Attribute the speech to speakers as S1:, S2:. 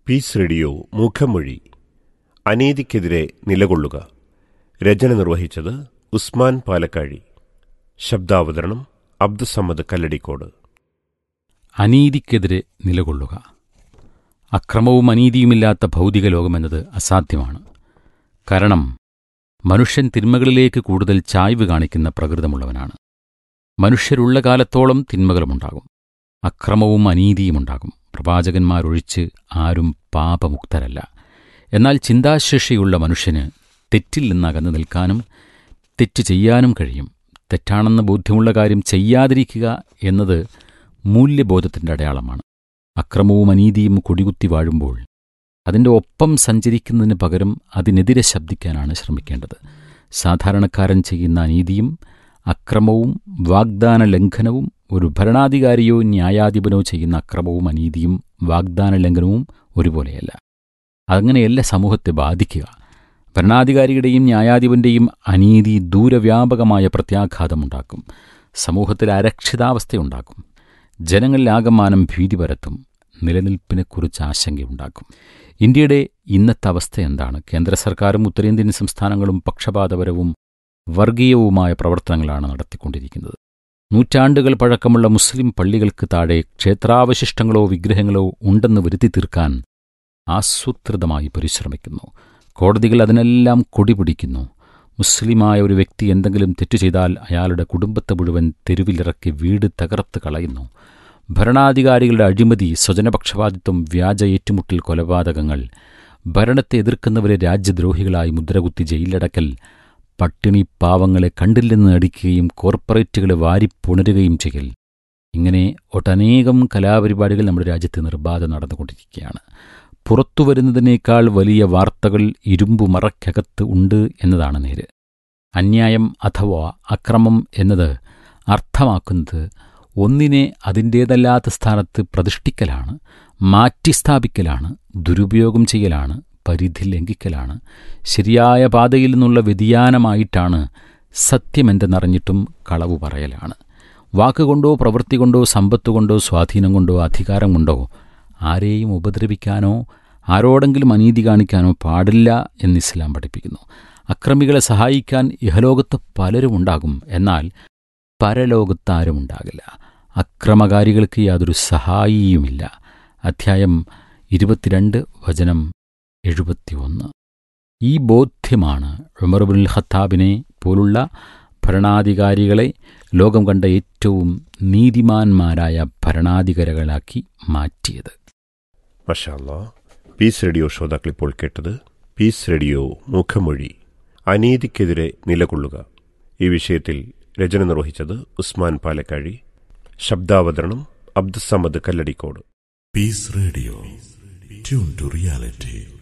S1: Piece radio മുഖമൊഴി അനീതിക്കെതിരെ നിലകൊള്ളുക രചന നിർവഹിച്ചത് ഉസ്മാൻ പാലക്കാഴി ശബ്ദാവതരണം അബ്ദുസമ്മദ് കല്ലടിക്കോട്
S2: അനീതിക്കെതിരെ നിലകൊള്ളുക അക്രമവും അനീതിയുമില്ലാത്ത ഭൗതിക ലോകമെന്നത് അസാധ്യമാണ് കാരണം മനുഷ്യൻ തിന്മകളിലേക്ക് കൂടുതൽ ചായ്വ് കാണിക്കുന്ന പ്രകൃതമുള്ളവനാണ് മനുഷ്യരുള്ള കാലത്തോളം തിന്മകളുമുണ്ടാകും അക്രമവും അനീതിയുമുണ്ടാകും പ്രവാചകന്മാരൊഴിച്ച് ആരും പാപമുക്തരല്ല എന്നാൽ ചിന്താശേഷിയുള്ള മനുഷ്യന് തെറ്റിൽ നിന്ന് അകന്നു നിൽക്കാനും തെറ്റ് ചെയ്യാനും കഴിയും തെറ്റാണെന്ന ബോധ്യമുള്ള കാര്യം ചെയ്യാതിരിക്കുക എന്നത് മൂല്യബോധത്തിൻ്റെ അടയാളമാണ് അക്രമവും അനീതിയും കൊടികുത്തി വാഴുമ്പോൾ അതിൻ്റെ ഒപ്പം സഞ്ചരിക്കുന്നതിന് പകരം അതിനെതിരെ ശബ്ദിക്കാനാണ് ശ്രമിക്കേണ്ടത് സാധാരണക്കാരൻ ചെയ്യുന്ന അനീതിയും അക്രമവും വാഗ്ദാന ലംഘനവും ഒരു ഭരണാധികാരിയോ ന്യായാധിപനോ ചെയ്യുന്ന അക്രമവും അനീതിയും വാഗ്ദാന ലംഘനവും ഒരുപോലെയല്ല അങ്ങനെയല്ല സമൂഹത്തെ ബാധിക്കുക ഭരണാധികാരിയുടെയും ന്യായാധിപന്റെയും അനീതി ദൂരവ്യാപകമായ പ്രത്യാഘാതമുണ്ടാക്കും സമൂഹത്തിൽ അരക്ഷിതാവസ്ഥയുണ്ടാക്കും ജനങ്ങളിലാകമാനം ഭീതി പരത്തും നിലനിൽപ്പിനെക്കുറിച്ച് ആശങ്കയുണ്ടാക്കും ഇന്ത്യയുടെ ഇന്നത്തെ അവസ്ഥ എന്താണ് കേന്ദ്ര സർക്കാരും ഉത്തരേന്ത്യൻ സംസ്ഥാനങ്ങളും പക്ഷപാതപരവും വർഗീയവുമായ പ്രവർത്തനങ്ങളാണ് നടത്തിക്കൊണ്ടിരിക്കുന്നത് നൂറ്റാണ്ടുകൾ പഴക്കമുള്ള മുസ്ലിം പള്ളികൾക്ക് താഴെ ക്ഷേത്രാവശിഷ്ടങ്ങളോ വിഗ്രഹങ്ങളോ ഉണ്ടെന്ന് വരുത്തി തീർക്കാൻ ആസൂത്രിതമായി പരിശ്രമിക്കുന്നു കോടതികൾ അതിനെല്ലാം കൊടിപിടിക്കുന്നു മുസ്ലിമായ ഒരു വ്യക്തി എന്തെങ്കിലും തെറ്റു ചെയ്താൽ അയാളുടെ കുടുംബത്തെ മുഴുവൻ തെരുവിലിറക്കി വീട് തകർത്ത് കളയുന്നു ഭരണാധികാരികളുടെ അഴിമതി സ്വജനപക്ഷപാതിത്വം വ്യാജ ഏറ്റുമുട്ടൽ കൊലപാതകങ്ങൾ ഭരണത്തെ എതിർക്കുന്നവരെ രാജ്യദ്രോഹികളായി മുദ്രകുത്തി ജയിലിലടക്കൽ പട്ടിണി പാവങ്ങളെ കണ്ടില്ലെന്ന് നടിക്കുകയും കോർപ്പറേറ്റുകളെ വാരിപ്പുണരുകയും ചെയ്യൽ ഇങ്ങനെ ഒട്ടനേകം കലാപരിപാടികൾ നമ്മുടെ രാജ്യത്ത് നിർബാധ നടന്നുകൊണ്ടിരിക്കുകയാണ് പുറത്തു വരുന്നതിനേക്കാൾ വലിയ വാർത്തകൾ ഇരുമ്പു മറയ്ക്കകത്ത് ഉണ്ട് എന്നതാണ് നേര് അന്യായം അഥവാ അക്രമം എന്നത് അർത്ഥമാക്കുന്നത് ഒന്നിനെ അതിൻ്റേതല്ലാത്ത സ്ഥാനത്ത് പ്രതിഷ്ഠിക്കലാണ് മാറ്റി സ്ഥാപിക്കലാണ് ദുരുപയോഗം ചെയ്യലാണ് പരിധി ലംഘിക്കലാണ് ശരിയായ പാതയിൽ നിന്നുള്ള വ്യതിയാനമായിട്ടാണ് സത്യമെന്തെന്നറിഞ്ഞിട്ടും കളവ് പറയലാണ് വാക്കുകൊണ്ടോ പ്രവൃത്തി കൊണ്ടോ സമ്പത്ത് കൊണ്ടോ സ്വാധീനം കൊണ്ടോ അധികാരം കൊണ്ടോ ആരെയും ഉപദ്രവിക്കാനോ ആരോടെങ്കിലും അനീതി കാണിക്കാനോ പാടില്ല എന്ന് ഇസ്ലാം പഠിപ്പിക്കുന്നു അക്രമികളെ സഹായിക്കാൻ ഇഹലോകത്ത് പലരും ഉണ്ടാകും എന്നാൽ പരലോകത്താരും ഉണ്ടാകില്ല അക്രമകാരികൾക്ക് യാതൊരു സഹായിയുമില്ല അധ്യായം ഇരുപത്തിരണ്ട് വചനം എഴുപത്തിയൊന്ന് ഈ ബോധ്യമാണ് ഉമർബുൽ ഖത്താബിനെ പോലുള്ള ഭരണാധികാരികളെ ലോകം കണ്ട ഏറ്റവും നീതിമാന്മാരായ ഭരണാധികാരികളാക്കി മാറ്റിയത്
S1: മഷാല്ല പീസ് റേഡിയോ ശ്രോതാക്കൾ ഇപ്പോൾ കേട്ടത് പീസ് റേഡിയോ മുഖമൊഴി അനീതിക്കെതിരെ നിലകൊള്ളുക ഈ വിഷയത്തിൽ രചന നിർവഹിച്ചത് Usman പാലക്കാഴി ശബ്ദാവതരണം Abdussamad Kalladikode
S3: Peace Radio. Tune to reality.